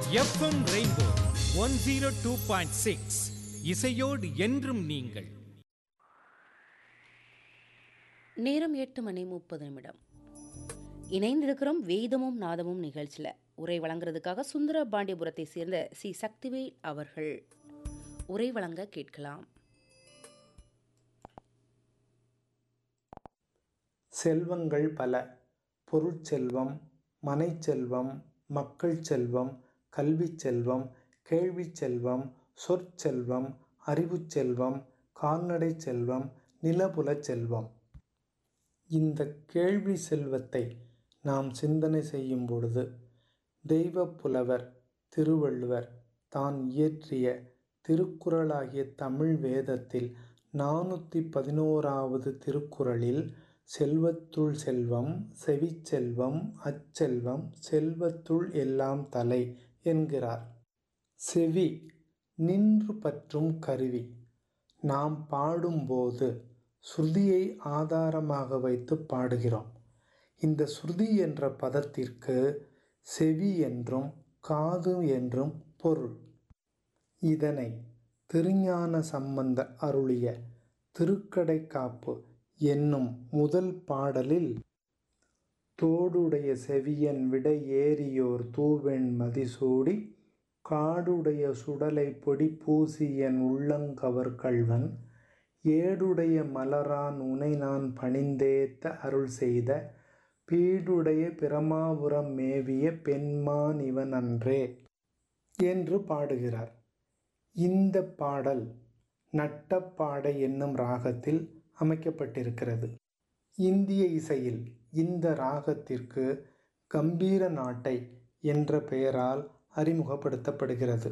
FM rainbow one zero two point six இசையோடு என்றும் நீங்கள் நேரம் எட்டு மணி முப்பது நிமிடம் இணைந்திருக்கிறோம் வேதமும் நாதமும் நிகழ்ச்சியில் உரை வழங்குறதுக்காக சுந்தர பாண்டியபுரத்தை சேர்ந்த சி சக்திவேல் அவர்கள் உரை வழங்க கேட்கலாம் செல்வங்கள் பல பொருட்செல்வம் மனைச்செல்வம் மக்கள் செல்வம் கல்விச் செல்வம் கேள்விச் செல்வம் சொற்செல்வம் அறிவுச் செல்வம் கால்நடை செல்வம் நிலபுலச் செல்வம் இந்த கேள்வி செல்வத்தை நாம் சிந்தனை செய்யும் பொழுது தெய்வப் புலவர் திருவள்ளுவர் தான் இயற்றிய திருக்குறளாகிய தமிழ் வேதத்தில் நானூற்றி பதினோராவது திருக்குறளில் செல்வத்துள் செல்வம் செவிச்செல்வம் அச்செல்வம் செல்வத்துள் எல்லாம் தலை என்கிறார் செவி நின்று பற்றும் கருவி நாம் பாடும்போது ஸ்ருதியை ஆதாரமாக வைத்து பாடுகிறோம் இந்த ஸ்ருதி என்ற பதத்திற்கு செவி என்றும் காது என்றும் பொருள் இதனை திருஞான சம்பந்த அருளிய திருக்கடைக்காப்பு என்னும் முதல் பாடலில் தோடுடைய செவியன் விட ஏறியோர் தூவெண் மதிசூடி காடுடைய சுடலை பொடி பூசியன் உள்ளங்கவர் கள்வன் ஏடுடைய மலரான் உனை நான் பணிந்தேத்த அருள் செய்த பீடுடைய பிரமாபுரம் மேவிய பெண்மான் இவன் அன்றே என்று பாடுகிறார் இந்த பாடல் நட்டப்பாடை என்னும் ராகத்தில் அமைக்கப்பட்டிருக்கிறது இந்திய இசையில் இந்த ராகத்திற்கு கம்பீர நாட்டை என்ற பெயரால் அறிமுகப்படுத்தப்படுகிறது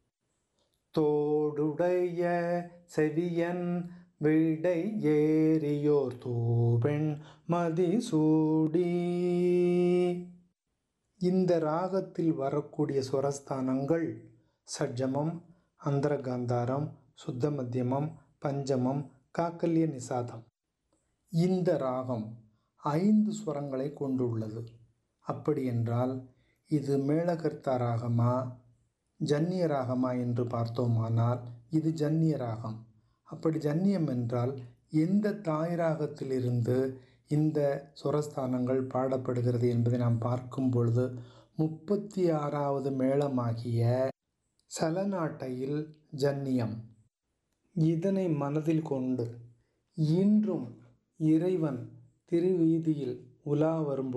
தோடுடைய செவியன் விடை ஏறியோர் தூபெண் மதிசூடி இந்த ராகத்தில் வரக்கூடிய சுரஸ்தானங்கள் சட்ஜமம் அந்தரகாந்தாரம் சுத்த மத்தியமம் பஞ்சமம் காக்கல்ய நிசாதம் இந்த ராகம் ஐந்து ஸ்வரங்களை கொண்டுள்ளது அப்படியென்றால் இது மேளகர்த்தா ராகமா ஜன்னிய ராகமா என்று பார்த்தோமானால் இது ஜன்னிய ராகம் அப்படி ஜன்னியம் என்றால் எந்த தாய் ராகத்திலிருந்து இந்த சுரஸ்தானங்கள் பாடப்படுகிறது என்பதை நாம் பார்க்கும் பொழுது முப்பத்தி ஆறாவது மேளமாகிய சலநாட்டையில் ஜன்னியம் இதனை மனதில் கொண்டு இன்றும் இறைவன் திருவீதியில் உலா வரும்போது